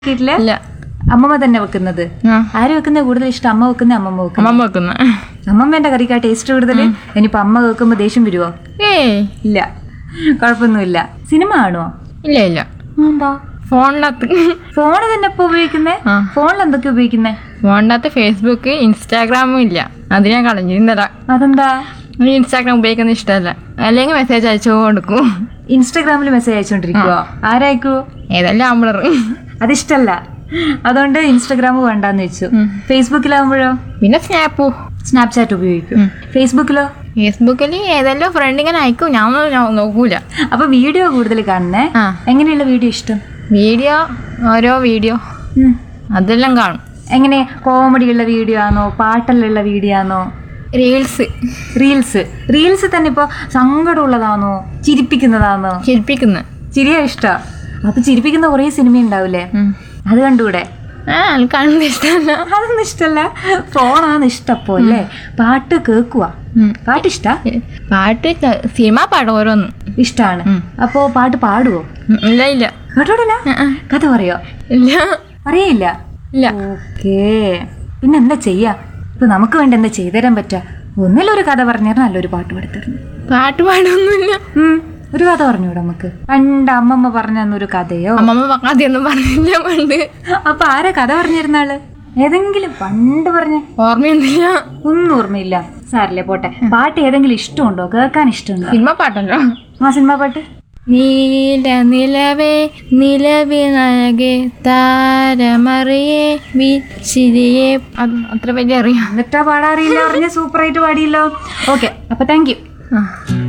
വീട്ടില് ഇല്ല അമ്മമ്മ തന്നെ വെക്കുന്നത് ആ ആര് വെക്കുന്ന കൂടുതൽ ഇഷ്ടം അമ്മ വെക്കുന്ന അമ്മമ്മ വെക്കുന്ന അമ്മമ്മ വെക്കുന്ന അമ്മമ്മേന്റെ കറിക്കാ ടേസ്റ്റ് കൂടുതൽ ഇനിയിപ്പോ അമ്മ വെക്കുമ്പോ ദേഷ്യം വരുവോ ഏയ് ഇല്ല കുഴപ്പമൊന്നുമില്ല സിനിമ കാണുവോ ഇല്ല ഇല്ല എന്താ ഫോണിനകത്ത് ഫോണ് തന്നെ ഇപ്പൊ ഉപയോഗിക്കുന്നേ ആ. ഫോണിൽ എന്തൊക്കെ ഉപയോഗിക്കുന്നേ ഫോണിനകത്ത് ഫേസ്ബുക്ക് ഇൻസ്റ്റാഗ്രാമും ഇല്ല അത് ഞാൻ കളഞ്ഞു ഇന്നലെ അതെന്താ ഈ ഇൻസ്റ്റാഗ്രാം ഉപയോഗിക്കുന്നത് ഇഷ്ടമല്ല അല്ലെങ്കിൽ മെസ്സേജ് അയച്ചു കൊടുക്കും ഇൻസ്റ്റാഗ്രാമിൽ മെസ്സേജ് അയച്ചോണ്ടിരിക്കുവോ ആരായിക്കോ ഏതെല്ലാം ആമ്പിളർ അതിഷ്ടല്ല അതുകൊണ്ട് ഇൻസ്റ്റാഗ്രാം വേണ്ടാന്ന് വെച്ചു ഉം. ഫേസ്ബുക്കിലാവുമ്പോഴോ പിന്നെ സ്നാപ്പു സ്നാപ്ചാറ്റ് ഉപയോഗിക്കും ഉം. ഫേസ്ബുക്കിലോ ഫേസ്ബുക്കിൽ ഏതെല്ലാം ഫ്രണ്ട് ഇങ്ങനെ അയക്കും ഞാൻ ഒന്നും നോ- നോക്കൂല അപ്പൊ വീഡിയോ കൂടുതൽ കാണുന്നേ ആ എങ്ങനെയുള്ള വീഡിയോ ഇഷ്ടം വീഡിയോ ഓരോ വീഡിയോ ഉം. അതെല്ലാം കാണും എങ്ങനെ കോമഡി ഉള്ള വീഡിയോ ആണോ പാട്ടെല്ലാം വീഡിയോ ആണോ റീൽസ് റീൽസ് റീൽസ് തന്നെ ഇപ്പൊ സങ്കടമുള്ളതാണോ ചിരിപ്പിക്കുന്നതാണോ ശില്പിക്കുന്ന ചിരിയാ ഇഷ്ടാ അപ്പൊ ചിരിപ്പിക്കുന്ന കുറേ സിനിമ ഉണ്ടാവില്ലേ അത് കണ്ടൂടെ ആ എനിക്ക് കാണുന്നത് ഇഷ്ടമല്ല അതൊന്നും ഇഷ്ടല്ല ഫോണാണ് ഇഷ്ടപ്പോ അല്ലേ പാട്ട് കേക്കുവാ ഉം. പാട്ട് ഇഷ്ടാ പാട്ട് ക- സിനിമ പാടും ഓരോന്ന് ഇഷ്ടാണ് ഉം. അപ്പോ പാട്ട് പാടുവോ ഉം, ഇല്ല ഇല്ല കേട്ടോടല്ല ആ, ആ. കഥ പറയോ ഇല്ല അറിയില്ല ഇല്ല ഓക്കേ പിന്നെ എന്താ ചെയ്യാ ഇപ്പൊ നമുക്ക് വേണ്ടി എന്താ ചെയ്തുതരാൻ പറ്റാ ഒന്നിലൊരു കഥ പറഞ്ഞാൽ നല്ലൊരു പാട്ട് പാടിത്തരുന്നു പാട്ട് പാടൊന്നുമില്ല ഉം, ഒരു കഥ പറഞ്ഞൂടെ നമുക്ക് പണ്ട് അമ്മമ്മ പറഞ്ഞു തന്നൊരു കഥയോ അമ്മമ്മ ആദ്യമൊന്നും പറഞ്ഞില്ല പണ്ട് അപ്പൊ ആരാ കഥ പറഞ്ഞിരുന്നാള് ഏതെങ്കിലും പണ്ട് പറഞ്ഞ ഓർമ്മയൊന്നുമില്ല ഒന്നും ഓർമ്മയില്ല സാരില്ലേ പോട്ടെ പാട്ട് ഏതെങ്കിലും ഇഷ്ടമുണ്ടോ കേൾക്കാൻ ഇഷ്ടമുണ്ടോ സിനിമ പാട്ടല്ലോ ആ സിനിമ പാട്ട് നീല നിലവേ നിലവിനഴകെ താരമറിയേ വിച്ചിരിയെ അത് അത്ര വലിയ അറിയാം എന്നിട്ടാ പാടാറിയില്ല പറഞ്ഞ സൂപ്പറായിട്ട് പാടിയല്ലോ ഓക്കെ അപ്പൊ താങ്ക് യു ആ